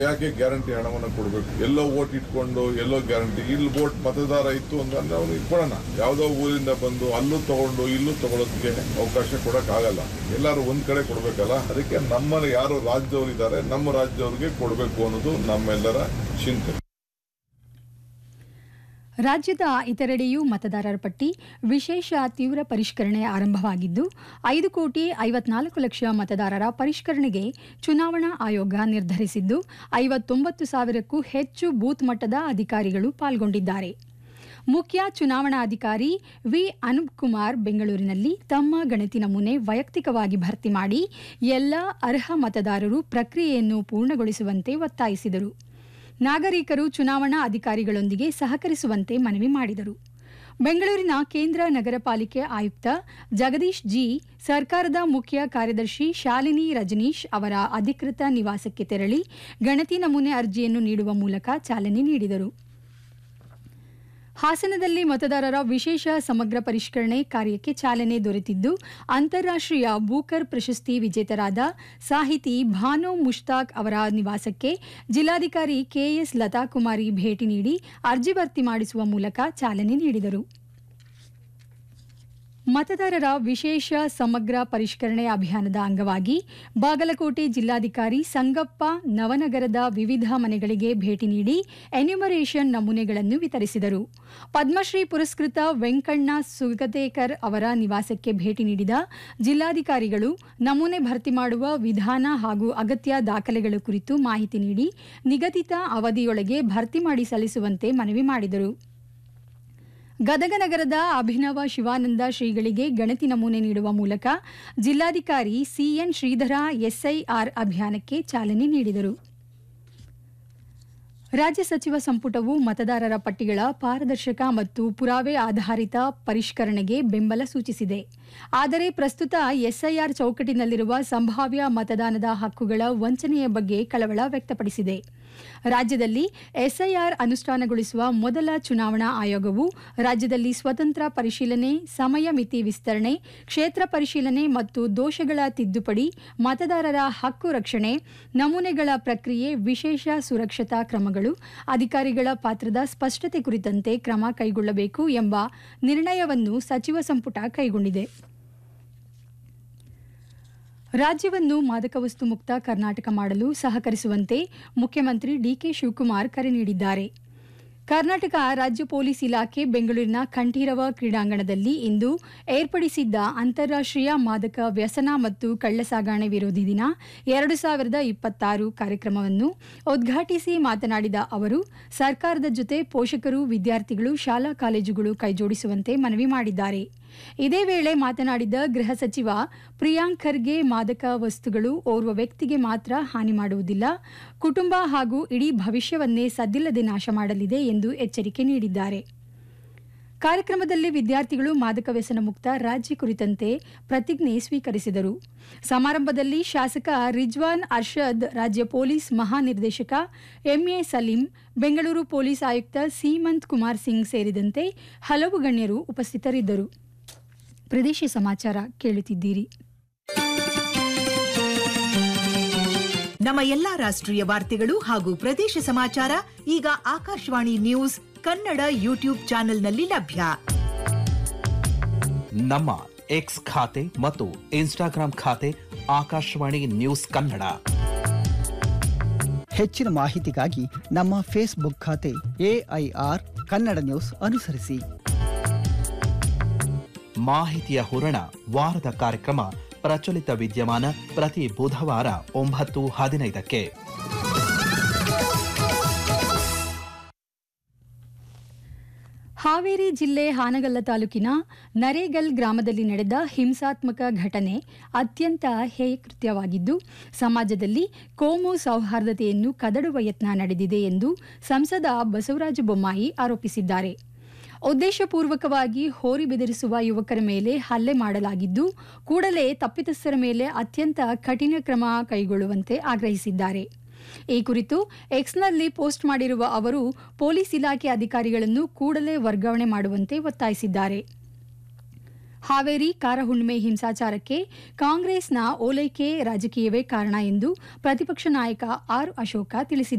ಯಾಕೆ ಗ್ಯಾರಂಟಿ ಹಣವನ್ನು ಕೊಡಬೇಕು ಎಲ್ಲೋ ಓಟ್ ಇಟ್ಕೊಂಡು ಎಲ್ಲೋ ಗ್ಯಾರಂಟಿ ಇಲ್ಲಿ ವೋಟ್ ಮತದಾರ ಇತ್ತು ಅಂತಂದ್ರೆ ಅವ್ನಿಗೆ ಕೊಡೋಣ ಯಾವ್ದೋ ಊರಿಂದ ಬಂದು ಅಲ್ಲೂ ತಗೊಂಡು ಇಲ್ಲೂ ತಗೊಳೋದಕ್ಕೆ ಅವಕಾಶ ಕೊಡಕ್ ಆಗಲ್ಲ ಎಲ್ಲರೂ ಒಂದ್ ಕಡೆ ಕೊಡ್ಬೇಕಲ್ಲ ಅದಕ್ಕೆ ನಮ್ಮ ಯಾರು ರಾಜ್ಯದವ್ರು ಇದ್ದಾರೆ ನಮ್ಮ ರಾಜ್ಯದವ್ರಿಗೆ ಕೊಡಬೇಕು ಅನ್ನೋದು ನಮ್ಮೆಲ್ಲರ ಚಿಂತನೆ ರಾಜ್ಯದ ಇತರೆಡೆಯೂ ಮತದಾರರ ಪಟ್ಟಿ ವಿಶೇಷ ತೀವ್ರ ಪರಿಷ್ಕರಣೆ ಆರಂಭವಾಗಿದ್ದು ಐದು ಕೋಟಿ ಐವತ್ನಾಲ್ಕು ಲಕ್ಷ ಮತದಾರರ ಪರಿಷ್ಕರಣೆಗೆ ಚುನಾವಣಾ ಆಯೋಗ ನಿರ್ಧರಿಸಿದ್ದು ಐವತ್ತೊಂಬತ್ತು ಸಾವಿರಕ್ಕೂ ಹೆಚ್ಚು ಬೂತ್ ಮಟ್ಟದ ಅಧಿಕಾರಿಗಳು ಪಾಲ್ಗೊಂಡಿದ್ದಾರೆ ಮುಖ್ಯ ಚುನಾವಣಾಧಿಕಾರಿ ವಿ ಅನೂಪ್ ಕುಮಾರ್ ಬೆಂಗಳೂರಿನಲ್ಲಿ ತಮ್ಮ ಗಣತಿ ನಮೂನೆ ವೈಯಕ್ತಿಕವಾಗಿ ಭರ್ತಿ ಮಾಡಿ ಎಲ್ಲ ಅರ್ಹ ಮತದಾರರು ಪ್ರಕ್ರಿಯೆಯನ್ನು ಪೂರ್ಣಗೊಳಿಸುವಂತೆ ಒತ್ತಾಯಿಸಿದರು ನಾಗರಿಕರು ಚುನಾವಣಾ ಅಧಿಕಾರಿಗಳೊಂದಿಗೆ ಸಹಕರಿಸುವಂತೆ ಮನವಿ ಮಾಡಿದರು ಬೆಂಗಳೂರಿನ ಕೇಂದ್ರ ನಗರ ಪಾಲಿಕೆ ಆಯುಕ್ತ ಜಗದೀಶ್ ಜಿ ಸರ್ಕಾರದ ಮುಖ್ಯ ಕಾರ್ಯದರ್ಶಿ ಶಾಲಿನಿ ರಜನೀಶ್ ಅವರ ಅಧಿಕೃತ ನಿವಾಸಕ್ಕೆ ತೆರಳಿ ಗಣತಿ ನಮೂನೆ ಅರ್ಜಿಯನ್ನು ನೀಡುವ ಮೂಲಕ ಚಾಲನೆ ನೀಡಿದರು ಹಾಸನದಲ್ಲಿ ಮತದಾರರ ವಿಶೇಷ ಸಮಗ್ರ ಪರಿಷ್ಕರಣೆ ಕಾರ್ಯಕ್ಕೆ ಚಾಲನೆ ದೊರೆತಿದ್ದು ಅಂತಾರಾಷ್ಟ್ರೀಯ ಬೂಕರ್ ಪ್ರಶಸ್ತಿ ವಿಜೇತರಾದ ಸಾಹಿತಿ ಭಾನು ಮುಷ್ತಾಕ್ ಅವರ ನಿವಾಸಕ್ಕೆ ಜಿಲ್ಲಾಧಿಕಾರಿ ಕೆಎಸ್ ಲತಾಕುಮಾರಿ ಭೇಟಿ ನೀಡಿ ಅರ್ಜಿ ಭರ್ತಿ ಮಾಡಿಸುವ ಮೂಲಕ ಚಾಲನೆ ನೀಡಿದರು ಮತದಾರರ ವಿಶೇಷ ಸಮಗ್ರ ಪರಿಷ್ಕರಣೆ ಅಭಿಯಾನದ ಅಂಗವಾಗಿ ಬಾಗಲಕೋಟೆ ಜಿಲ್ಲಾಧಿಕಾರಿ ಸಂಗಪ್ಪ ನವನಗರದ ವಿವಿಧ ಮನೆಗಳಿಗೆ ಭೇಟಿ ನೀಡಿ ಎನ್ಯುಮರೇಷನ್ ನಮೂನೆಗಳನ್ನು ವಿತರಿಸಿದರು ಪದ್ಮಶ್ರೀ ಪುರಸ್ಕೃತ ವೆಂಕಣ್ಣ ಸುಗತೇಕರ್ ಅವರ ನಿವಾಸಕ್ಕೆ ಭೇಟಿ ನೀಡಿದ ಜಿಲ್ಲಾಧಿಕಾರಿಗಳು ನಮೂನೆ ಭರ್ತಿ ಮಾಡುವ ವಿಧಾನ ಹಾಗೂ ಅಗತ್ಯ ದಾಖಲೆಗಳ ಕುರಿತು ಮಾಹಿತಿ ನೀಡಿ ನಿಗದಿತ ಅವಧಿಯೊಳಗೆ ಭರ್ತಿ ಮಾಡಿ ಸಲ್ಲಿಸುವಂತೆ ಮನವಿ ಮಾಡಿದರು ಗದಗ ನಗರದ ಅಭಿನವ ಶಿವಾನಂದ ಶ್ರೀಗಳಿಗೆ ಗಣತಿ ನಮೂನೆ ನೀಡುವ ಮೂಲಕ ಜಿಲ್ಲಾಧಿಕಾರಿ ಸಿಎನ್ ಶ್ರೀಧರ ಎಸ್ಐಆರ್ ಅಭಿಯಾನಕ್ಕೆ ಚಾಲನೆ ನೀಡಿದರು ರಾಜ್ಯ ಸಚಿವ ಸಂಪುಟವು ಮತದಾರರ ಪಟ್ಟಿಗಳ ಪಾರದರ್ಶಕ ಮತ್ತು ಪುರಾವೆ ಆಧಾರಿತ ಪರಿಷ್ಕರಣೆಗೆ ಬೆಂಬಲ ಸೂಚಿಸಿದೆ ಆದರೆ ಪ್ರಸ್ತುತ ಎಸ್ಐಆರ್ ಚೌಕಟ್ಟಿನಲ್ಲಿರುವ ಸಂಭಾವ್ಯ ಮತದಾನದ ಹಕ್ಕುಗಳ ವಂಚನೆಯ ಬಗ್ಗೆ ಕಳವಳ ವ್ಯಕ್ತಪಡಿಸಿದೆ ರಾಜ್ಯದಲ್ಲಿ ಎಸ್ಐಆರ್ ಅನುಷ್ಠಾನಗೊಳಿಸುವ ಮೊದಲ ಚುನಾವಣಾ ಆಯೋಗವು ರಾಜ್ಯದಲ್ಲಿ ಸ್ವತಂತ್ರ ಪರಿಶೀಲನೆ ಸಮಯ ಮಿತಿ ವಿಸ್ತರಣೆ ಕ್ಷೇತ್ರ ಪರಿಶೀಲನೆ ಮತ್ತು ದೋಷಗಳ ತಿದ್ದುಪಡಿ ಮತದಾರರ ಹಕ್ಕು ರಕ್ಷಣೆ ನಮೂನೆಗಳ ಪ್ರಕ್ರಿಯೆ ವಿಶೇಷ ಸುರಕ್ಷತಾ ಕ್ರಮಗಳು ಅಧಿಕಾರಿಗಳ ಪಾತ್ರದ ಸ್ಪಷ್ಟತೆ ಕುರಿತಂತೆ ಕ್ರಮ ಕೈಗೊಳ್ಳಬೇಕು ಎಂಬ ನಿರ್ಣಯವನ್ನು ಸಚಿವ ಸಂಪುಟ ಕೈಗೊಂಡಿದೆ ರಾಜ್ಯವನ್ನು ಮಾದಕ ವಸ್ತು ಮುಕ್ತ ಕರ್ನಾಟಕ ಮಾಡಲು ಸಹಕರಿಸುವಂತೆ ಮುಖ್ಯಮಂತ್ರಿ ಡಿಕೆ ಶಿವಕುಮಾರ್ ಕರೆ ನೀಡಿದ್ದಾರೆ ಕರ್ನಾಟಕ ರಾಜ್ಯ ಪೊಲೀಸ್ ಇಲಾಖೆ ಬೆಂಗಳೂರಿನ ಕಂಠೀರವ ಕ್ರೀಡಾಂಗಣದಲ್ಲಿ ಇಂದು ಏರ್ಪಡಿಸಿದ್ದ ಅಂತಾರಾಷ್ಟ್ರೀಯ ಮಾದಕ ವ್ಯಸನ ಮತ್ತು ಕಳ್ಳಸಾಗಣೆ ವಿರೋಧಿ ದಿನ ಎರಡು ಸಾವಿರದ ಇಪ್ಪತ್ತಾರು ಕಾರ್ಯಕ್ರಮವನ್ನು ಉದ್ಘಾಟಿಸಿ ಮಾತನಾಡಿದ ಅವರು ಸರ್ಕಾರದ ಜೊತೆ ಪೋಷಕರು ವಿದ್ಯಾರ್ಥಿಗಳು ಶಾಲಾ ಕಾಲೇಜುಗಳು ಕೈಜೋಡಿಸುವಂತೆ ಮನವಿ ಮಾಡಿದ್ದಾರೆ ಇದೇ ವೇಳೆ ಮಾತನಾಡಿದ ಗೃಹ ಸಚಿವ ಪ್ರಿಯಾಂಕ್ ಖರ್ಗೆ ಮಾದಕ ವಸ್ತುಗಳು ಓರ್ವ ವ್ಯಕ್ತಿಗೆ ಮಾತ್ರ ಹಾನಿ ಮಾಡುವುದಿಲ್ಲ ಕುಟುಂಬ ಹಾಗೂ ಇಡೀ ಭವಿಷ್ಯವನ್ನೇ ಸದ್ದಿಲ್ಲದೆ ನಾಶ ಮಾಡಲಿದೆ ಎಂದು ಎಚ್ಚರಿಕೆ ನೀಡಿದ್ದಾರೆ ಕಾರ್ಯಕ್ರಮದಲ್ಲಿ ವಿದ್ಯಾರ್ಥಿಗಳು ಮಾದಕ ವ್ಯಸನ ಮುಕ್ತ ರಾಜ್ಯ ಕುರಿತಂತೆ ಪ್ರತಿಜ್ಞೆ ಸ್ವೀಕರಿಸಿದರು ಸಮಾರಂಭದಲ್ಲಿ ಶಾಸಕ ರಿಜ್ವಾನ್ ಅರ್ಷದ್ ರಾಜ್ಯ ಪೊಲೀಸ್ ಮಹಾನಿರ್ದೇಶಕ ಎಂಎ ಸಲೀಂ ಬೆಂಗಳೂರು ಪೊಲೀಸ್ ಆಯುಕ್ತ ಸೀಮಂತ್ ಕುಮಾರ್ ಸಿಂಗ್ ಸೇರಿದಂತೆ ಹಲವು ಗಣ್ಯರು ಉಪಸ್ಥಿತರಿದ್ದರು ಪ್ರದೇಶ ಸಮಾಚಾರ ಕೇಳುತ್ತಿದ್ದೀರಿ ನಮ್ಮ ಎಲ್ಲಾ ರಾಷ್ಟ್ರೀಯ ವಾರ್ತೆಗಳು ಹಾಗೂ ಪ್ರದೇಶ ಸಮಾಚಾರ ಈಗ ಆಕಾಶವಾಣಿ ನ್ಯೂಸ್ ಕನ್ನಡ ಯೂಟ್ಯೂಬ್ ಚಾನೆಲ್ನಲ್ಲಿ ಲಭ್ಯ ನಮ್ಮ ಎಕ್ಸ್ ಖಾತೆ ಮತ್ತು ಇನ್ಸ್ಟಾಗ್ರಾಂ ಖಾತೆ ಆಕಾಶವಾಣಿ ನ್ಯೂಸ್ ಕನ್ನಡ ಹೆಚ್ಚಿನ ಮಾಹಿತಿಗಾಗಿ ನಮ್ಮ ಫೇಸ್ಬುಕ್ ಖಾತೆ ಎಐಆರ್ ಕನ್ನಡ ನ್ಯೂಸ್ ಅನುಸರಿಸಿ ಮಾಹಿತಿಯ ಹೂರಣ ವಾರದ ಕಾರ್ಯಕ್ರಮ ಪ್ರಚಲಿತ ವಿದ್ಯಮಾನ ಪ್ರತಿ ಬುಧವಾರ ಒಂಬತ್ತು ಹದಿನೈದಕ್ಕೆ ಹಾವೇರಿ ಜಿಲ್ಲೆ ಹಾನಗಲ್ಲ ತಾಲೂಕಿನ ನರೇಗಲ್ ಗ್ರಾಮದಲ್ಲಿ ನಡೆದ ಹಿಂಸಾತ್ಮಕ ಘಟನೆ ಅತ್ಯಂತ ಹೇಯಕೃತ್ಯವಾಗಿದ್ದು ಸಮಾಜದಲ್ಲಿ ಕೋಮು ಸೌಹಾರ್ದತೆಯನ್ನು ಕದಡುವ ಯತ್ನ ನಡೆದಿದೆ ಎಂದು ಸಂಸದ ಬಸವರಾಜ ಬೊಮ್ಮಾಯಿ ಆರೋಪಿಸಿದ್ದಾರೆ ಉದ್ದೇಶಪೂರ್ವಕವಾಗಿ ಹೋರಿ ಬೆದರಿಸುವ ಯುವಕರ ಮೇಲೆ ಹಲ್ಲೆ ಮಾಡಲಾಗಿದ್ದು ಕೂಡಲೇ ತಪ್ಪಿತಸ್ಥರ ಮೇಲೆ ಅತ್ಯಂತ ಕಠಿಣ ಕ್ರಮ ಕೈಗೊಳ್ಳುವಂತೆ ಆಗ್ರಹಿಸಿದ್ದಾರೆ ಈ ಕುರಿತು ಎಕ್ಸ್ನಲ್ಲಿ ಪೋಸ್ಟ್ ಮಾಡಿರುವ ಅವರು ಪೊಲೀಸ್ ಇಲಾಖೆ ಅಧಿಕಾರಿಗಳನ್ನು ಕೂಡಲೇ ವರ್ಗಾವಣೆ ಮಾಡುವಂತೆ ಒತ್ತಾಯಿಸಿದ್ದಾರೆ ಹಾವೇರಿ ಕಾರಹುಣ್ಣಿಮೆ ಹಿಂಸಾಚಾರಕ್ಕೆ ಕಾಂಗ್ರೆಸ್ನ ಓಲೈಕೆ ರಾಜಕೀಯವೇ ಕಾರಣ ಎಂದು ಪ್ರತಿಪಕ್ಷ ನಾಯಕ ಆರ್ ಅಶೋಕ ತಿಳಿಸಿದ್ದಾರೆ